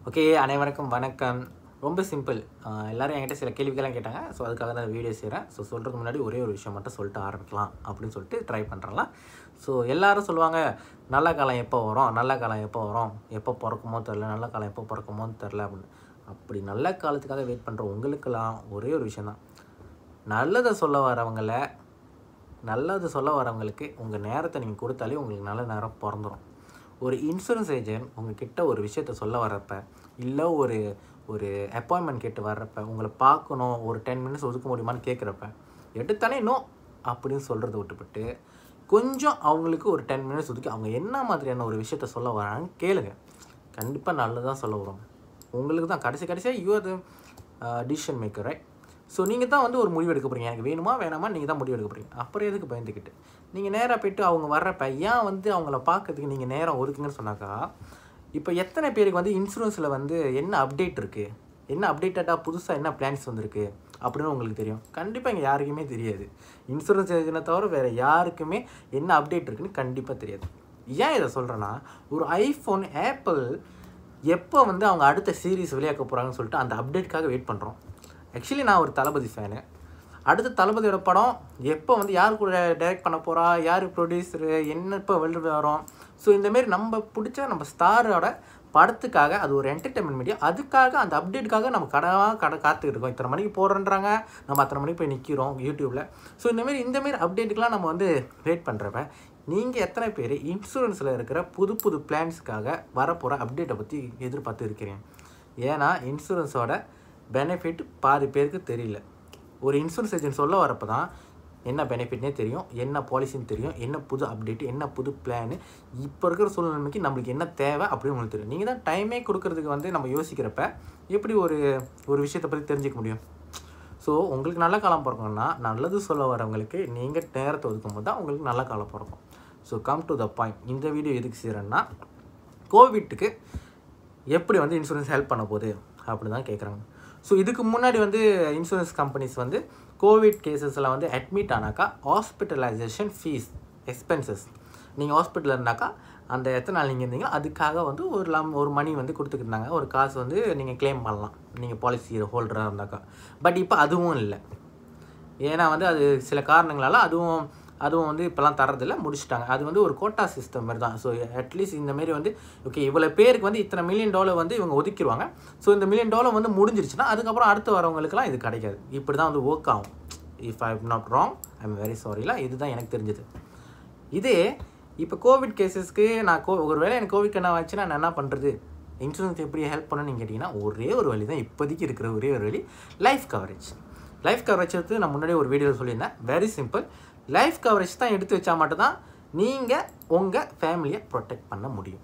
okay அனைவருக்கும் வணக்கம் ரொம்ப சிம்பிள் எல்லாரும் என்கிட்ட சில கேள்விகள்லாம் கேட்டாங்க ஸோ அதுக்காக தான் வீடியோ செய்கிறேன் ஸோ சொல்கிறதுக்கு முன்னாடி ஒரே ஒரு விஷயம் மட்டும் சொல்லிட்டு ஆரம்பிக்கலாம் அப்படின்னு சொல்லிட்டு ட்ரை பண்ணுறலாம் ஸோ எல்லாரும் சொல்லுவாங்க நல்ல காலம் எப்போ வரும் நல்ல காலம் எப்போ வரும் எப்போ பிறக்குமோ தெரில நல்ல காலம் எப்போ பிறக்குமோன்னு தெரில அப்படின்னு அப்படி நல்ல காலத்துக்காக வெயிட் பண்ணுற உங்களுக்கெல்லாம் ஒரே ஒரு விஷயந்தான் நல்லதை சொல்ல வரவங்கள நல்லது சொல்ல வரவங்களுக்கு உங்கள் நேரத்தை நீங்கள் கொடுத்தாலே உங்களுக்கு நல்ல நேரம் பிறந்துடும் ஒரு இன்சூரன்ஸ் ஏஜென்ட் உங்ககிட்ட ஒரு விஷயத்த சொல்ல வர்றப்ப இல்லை ஒரு ஒரு அப்பாயின்மெண்ட் கேட்டு வர்றப்ப உங்களை பார்க்கணும் ஒரு டென் மினிட்ஸ் ஒதுக்க முடியுமான்னு கேட்குறப்ப எடுத்தானே நோ அப்படின்னு சொல்கிறத விட்டுவிட்டு கொஞ்சம் அவங்களுக்கு ஒரு டென் மினிட்ஸ் ஒதுக்கி அவங்க என்ன மாதிரியான ஒரு விஷயத்த சொல்ல வராங்க கேளுங்க கண்டிப்பாக நல்லதாக சொல்ல வருவாங்க உங்களுக்கு தான் கடைசி கடைசியாக யூ அது டிசிஷன் மேக்கர் ரைட் ஸோ நீங்கள் தான் வந்து ஒரு முடிவு எடுக்க போகிறீங்க எனக்கு வேணுமா வேணாமா நீங்கள் தான் முடிவு எடுக்க போகிறீங்க அப்புறம் எதுக்கு பயந்துக்கிட்டு நீங்கள் நேராக போயிட்டு அவங்க வர்றப்ப ஏன் வந்து அவங்கள பார்க்கறதுக்கு நீங்கள் நேரம் ஒதுக்குங்கன்னு சொன்னாக்கா இப்போ எத்தனை பேருக்கு வந்து இன்சூரன்ஸில் வந்து என்ன அப்டேட் இருக்குது என்ன அப்டேட்டடாக புதுசாக என்ன பிளான்ஸ் வந்திருக்கு அப்படின்னு உங்களுக்கு தெரியும் கண்டிப்பாக இங்கே யாருக்குமே தெரியாது இன்சூரன்ஸ் ஏஜென்ட்டை தவிர வேறு யாருக்குமே என்ன அப்டேட் இருக்குன்னு கண்டிப்பாக தெரியாது ஏன் இதை சொல்கிறேன்னா ஒரு ஐஃபோன் ஆப்பிள் எப்போ வந்து அவங்க அடுத்த சீரீஸ் வெளியாக்க போகிறாங்கன்னு சொல்லிட்டு அந்த அப்டேட்காக வெயிட் பண்ணுறோம் ஆக்சுவலி நான் ஒரு தளபதி ஃபேனு அடுத்த தளபதியோட படம் எப்போ வந்து யார் கூட டைரக்ட் பண்ண போகிறா யார் ப்ரொடியூசரு என்ன இப்போ வெளில வரும் ஸோ இந்தமாரி நம்ம பிடிச்ச நம்ம ஸ்டாரோட படத்துக்காக அது ஒரு என்டர்டைன்மெண்ட் மீடியா அதுக்காக அந்த அப்டேட்டுக்காக நம்ம கடவாக கடை காத்துக்கிட்டு இருக்கோம் இத்தனை மணிக்கு போடுறேன்றாங்க நம்ம அத்தனை மணிக்கு போய் நிற்கிறோம் யூடியூப்பில் ஸோ இந்தமாரி இந்தமாரி அப்டேட்டுக்கெலாம் நம்ம வந்து வெயிட் பண்ணுறப்ப நீங்கள் எத்தனை பேர் இன்சூரன்ஸில் இருக்கிற புது புது பிளான்ஸுக்காக வரப்போகிற அப்டேட்டை பற்றி எதிர்பார்த்து இருக்கிறீங்க ஏன்னா இன்சூரன்ஸோட பெனிஃபிட் பாதி பேருக்கு தெரியல ஒரு இன்சூரன்ஸ் ஏஜென்ட் சொல்ல வரப்போ தான் என்ன பெனிஃபிட்னே தெரியும் என்ன பாலிசின்னு தெரியும் என்ன புது அப்டேட் என்ன புது பிளான் இப்போ இருக்கிற சூழ்நிலைக்கு நம்மளுக்கு என்ன தேவை அப்படின்னு உங்களுக்கு தெரியும் நீங்கள் தான் டைமே கொடுக்கறதுக்கு வந்து நம்ம யோசிக்கிறப்ப எப்படி ஒரு ஒரு விஷயத்தை பற்றி தெரிஞ்சுக்க முடியும் ஸோ உங்களுக்கு நல்ல காலம் பிறக்கணும்னா நல்லது சொல்ல வரவங்களுக்கு நீங்கள் நேரத்தை ஒதுக்கும் போது தான் உங்களுக்கு நல்ல காலம் பிறக்கும் so come to the point இந்த வீடியோ எதுக்கு செய்கிறேன்னா கோவிட்டுக்கு எப்படி வந்து இன்சூரன்ஸ் ஹெல்ப் பண்ண போகுது அப்படி தான் கேட்குறாங்க ஸோ இதுக்கு முன்னாடி வந்து இன்சூரன்ஸ் கம்பெனிஸ் வந்து கோவிட் கேசஸில் வந்து அட்மிட் ஆனாக்கா ஹாஸ்பிட்டலைசேஷன் ஃபீஸ் எக்ஸ்பென்சஸ் நீங்கள் ஹாஸ்பிட்டலில் இருந்தாக்கா அந்த எத்தனை நாள் நீங்கள் இருந்தீங்களோ அதுக்காக வந்து ஒரு லம் ஒரு மணி வந்து கொடுத்துக்கிட்டாங்க ஒரு காசு வந்து நீங்கள் க்ளைம் பண்ணலாம் நீங்கள் பாலிசி ஹோல்டராக இருந்தாக்கா பட் இப்போ அதுவும் இல்லை ஏன்னா வந்து அது சில காரணங்களால் அதுவும் அதுவும் வந்து இப்போலாம் தரதில்ல முடிச்சிட்டாங்க அது வந்து ஒரு கோட்டா சிஸ்டம் மாதிரி தான் ஸோ அட்லீஸ்ட் இந்த மாரி வந்து ஓகே இவ்வளோ பேருக்கு வந்து இத்தனை மில்லியன் டாலர் வந்து இவங்க ஒதுக்கிடுவாங்க ஸோ இந்த மில்லியன் டாலர் வந்து முடிஞ்சிருச்சுன்னா அதுக்கப்புறம் அடுத்து வரவங்களுக்குலாம் இது கிடைக்காது இப்படி தான் வந்து ஒர்க் ஆகும் if I am not wrong I am very சாரிலாம் இதுதான் எனக்கு தெரிஞ்சது இதே இப்போ கோவிட் கேசஸ்க்கு நான் கோ ஒரு வேளை எனக்கு கோவிட் என்ன ஆச்சுன்னா நான் என்ன பண்ணுறது இன்சூரன்ஸ் எப்படி ஹெல்ப் பண்ணணும்னு கேட்டிங்கன்னா ஒரே ஒரு வழி தான் இப்போதைக்கு இருக்கிற ஒரே ஒரு வழி லைஃப் கவரேஜ் லைஃப் கவரேஜ் எடுத்து நான் முன்னாடி ஒரு வீடியோவில் சொல்லியிருந்தேன் வெரி சிம்பிள் லைஃப் கவரேஜ் தான் எடுத்து வச்சா மட்டும்தான் நீங்கள் உங்கள் ஃபேமிலியை ப்ரொடெக்ட் பண்ண முடியும்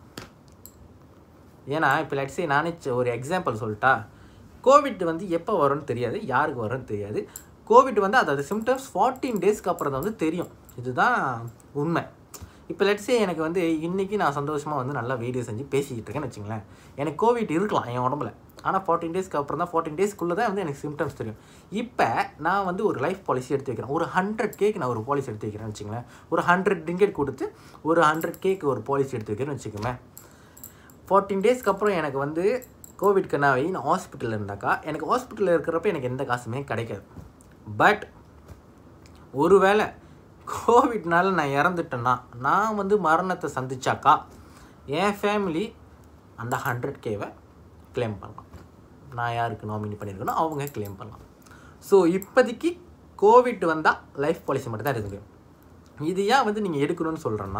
ஏன்னா இப்போ லட்ஸே நானே ஒரு எக்ஸாம்பிள் சொல்லிட்டா கோவிட் வந்து எப்போ வரும்னு தெரியாது யாருக்கு வரும்னு தெரியாது கோவிட் வந்து அதாவது சிம்டம்ஸ் ஃபார்ட்டீன் டேஸ்க்கு அப்புறம் தான் வந்து தெரியும் இதுதான் உண்மை இப்போ லட்ஸே எனக்கு வந்து இன்றைக்கி நான் சந்தோஷமாக வந்து நல்லா வீடியோ செஞ்சு பேசிக்கிட்டு இருக்கேன்னு வச்சுங்களேன் எனக்கு கோவிட் இருக்கலாம் என் உடம்புல ஆனால் ஃபார்ட்டின் டேஸ்க்கு அப்புறம் தான் ஃபார்ட்டின் டேஸ்க்குள்ளே தான் வந்து எனக்கு சிம்டம்ஸ் தெரியும் இப்போ நான் வந்து ஒரு லைஃப் பாலிசி எடுத்து வைக்கிறேன் ஒரு ஹண்ட்ரட் கேக்கு நான் ஒரு பாலிசி எடுத்து வைக்கிறேன்னு வச்சுங்களேன் ஒரு ஹண்ட்ரட் டிங்கெட் கொடுத்து ஒரு ஹண்ட்ரட் கேக்கு ஒரு பாலிசி எடுத்து வைக்கிறேன்னு வச்சுக்கோங்களேன் ஃபார்ட்டின் டேஸ்க்கு அப்புறம் எனக்கு வந்து கோவிட்க்கு நான் நான் ஹாஸ்பிட்டலில் இருந்தாக்கா எனக்கு ஹாஸ்பிட்டலில் இருக்கிறப்ப எனக்கு எந்த காசுமே கிடைக்காது பட் ஒருவேளை கோவிட்னால நான் இறந்துட்டேன்னா நான் வந்து மரணத்தை சந்திச்சாக்கா என் ஃபேமிலி அந்த ஹண்ட்ரட் கேவை கிளைம் பண்ணலாம் நான் யாருக்கு நாமினி பண்ணியிருக்கேனோ அவங்க கிளைம் பண்ணலாம் ஸோ இப்போதைக்கு கோவிட் வந்தால் லைஃப் பாலிசி மட்டும் தான் இருக்குது இது ஏன் வந்து நீங்கள் எடுக்கணும்னு சொல்கிறேன்னா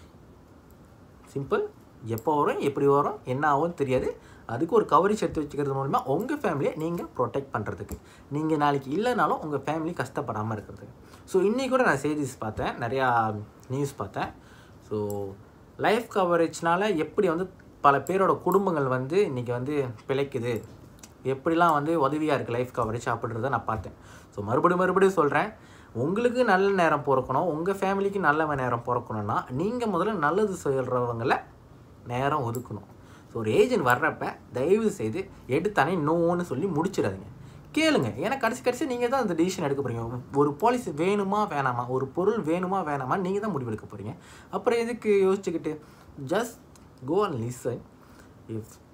சிம்பிள் எப்போ வரும் எப்படி வரும் என்ன ஆகும் தெரியாது அதுக்கு ஒரு கவரேஜ் எடுத்து வச்சுக்கிறது மூலிமா உங்கள் ஃபேமிலியை நீங்கள் ப்ரொடெக்ட் பண்ணுறதுக்கு நீங்கள் நாளைக்கு இல்லைனாலும் உங்கள் ஃபேமிலி கஷ்டப்படாமல் இருக்கிறதுக்கு ஸோ இன்றைக்கி கூட நான் செய்திஸ் பார்த்தேன் நிறையா நியூஸ் பார்த்தேன் ஸோ லைஃப் கவரேஜ்னால் எப்படி வந்து பல பேரோட குடும்பங்கள் வந்து இன்றைக்கி வந்து பிழைக்குது எப்படிலாம் வந்து உதவியாக இருக்குது லைஃப் கவரேஜ் அப்படின்றத நான் பார்த்தேன் ஸோ மறுபடியும் மறுபடியும் சொல்கிறேன் உங்களுக்கு நல்ல நேரம் பிறக்கணும் உங்கள் ஃபேமிலிக்கு நல்ல நேரம் பிறக்கணும்னா நீங்கள் முதல்ல நல்லது சொல்கிறவங்கள நேரம் ஒதுக்கணும் ஸோ ஒரு ஏஜென்ட் வர்றப்ப தயவு செய்து எடுத்தானே நோன்னு சொல்லி முடிச்சிடாதீங்க கேளுங்க ஏன்னா கடைசி கடைசி நீங்கள் தான் அந்த டிசிஷன் எடுக்க போகிறீங்க ஒரு பாலிசி வேணுமா வேணாமா ஒரு பொருள் வேணுமா வேணாமா நீங்கள் தான் முடிவெடுக்க போகிறீங்க அப்புறம் எதுக்கு யோசிச்சுக்கிட்டு just go and listen if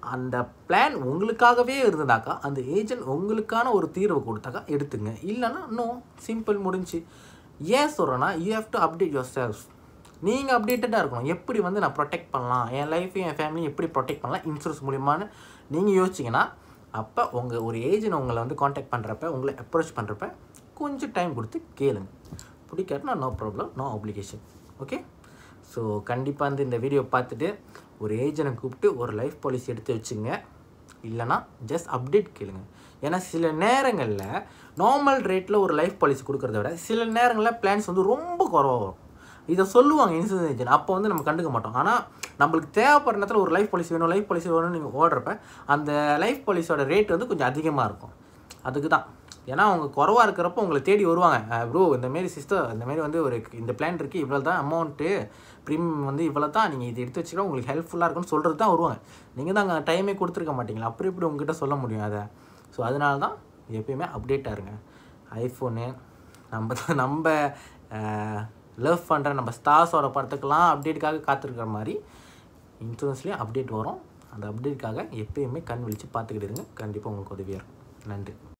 அந்த பிளான் உங்களுக்காகவே இருந்ததாக்கா அந்த ஏஜென்ட் உங்களுக்கான ஒரு தீர்வு கொடுத்தாக்கா எடுத்துங்க இல்லைன்னா நோ சிம்பிள் முடிஞ்சு ஏன் சொல்கிறேன்னா you have to update yourself நீங்கள் அப்டேட்டடாக இருக்கணும் எப்படி வந்து நான் ப்ரொடெக்ட் பண்ணலாம் என் லைஃப்பையும் என் ஃபேமிலியும் எப்படி ப்ரொடெக்ட் பண்ணலாம் இன்சூரன்ஸ் மூலியமானு நீங்கள் யோசிச்சிங்கன்னா அப்போ உங்கள் ஒரு ஏஜென்ட் உங்களை வந்து காண்டாக்ட் பண்ணுறப்ப உங்களை அப்ரோச் பண்ணுறப்ப கொஞ்சம் டைம் கொடுத்து கேளுங்க பிடிக்காட்டினா no problem no application okay so கண்டிப்பாக வந்து இந்த வீடியோ பார்த்துட்டு ஒரு ஏஜென்ட்டை கூப்பிட்டு ஒரு லைஃப் பாலிசி எடுத்து வச்சுங்க இல்லைனா ஜஸ்ட் அப்டேட் கேளுங்க ஏன்னா சில நேரங்களில் நார்மல் ரேட்டில் ஒரு லைஃப் பாலிசி கொடுக்குறத விட சில நேரங்களில் பிளான்ஸ் வந்து ரொம்ப குறவா வரும் இதை சொல்லுவாங்க இன்சூரன்ஸ் ஏஜென்ட் அப்போ வந்து நம்ம கண்டுக்க மாட்டோம் ஆனால் நம்மளுக்கு தேவைப்படுற நேரத்தில் ஒரு லைஃப் பாலிசி வேணும் லைஃப் பாலிசி வேணும்னு நீங்கள் ஓடுறப்ப அந்த லைஃப் பாலிசியோட ரேட் வந்து கொஞ்சம் அதிகமாக இருக்கும் அதுக்கு தான் ஏன்னா அவங்க குறவா இருக்கிறப்போ உங்களை தேடி வருவாங்க ப்ரோ இந்தமாரி சிஸ்டர் இந்தமாரி வந்து ஒரு இந்த பிளான் இருக்குது இவ்வளோ தான் அமௌண்ட்டு ப்ரீமியம் வந்து இவ்வளோ தான் நீங்கள் இது எடுத்து வச்சுக்கலாம் உங்களுக்கு ஹெல்ப்ஃபுல்லாக இருக்குன்னு சொல்கிறது தான் வருவாங்க நீங்கள் தான் அங்கே டைமே கொடுத்துருக்க மாட்டீங்களா அப்படி இப்படி உங்ககிட்ட சொல்ல முடியும் அதை ஸோ அதனால தான் எப்பயுமே அப்டேட்டாக இருங்க ஐஃபோனு நம்ம நம்ம லவ் பண்ணுற நம்ம ஸ்டார்ஸோட படத்துக்கெல்லாம் அப்டேட்டுக்காக காத்திருக்கிற மாதிரி இன்சூரன்ஸ்லேயும் அப்டேட் வரும் அந்த அப்டேட்டுக்காக எப்பயுமே கண் விழித்து பார்த்துக்கிட்டு இருங்க கண்டிப்பாக உங்களுக்கு உதவியாக இருக்கும் நன்றி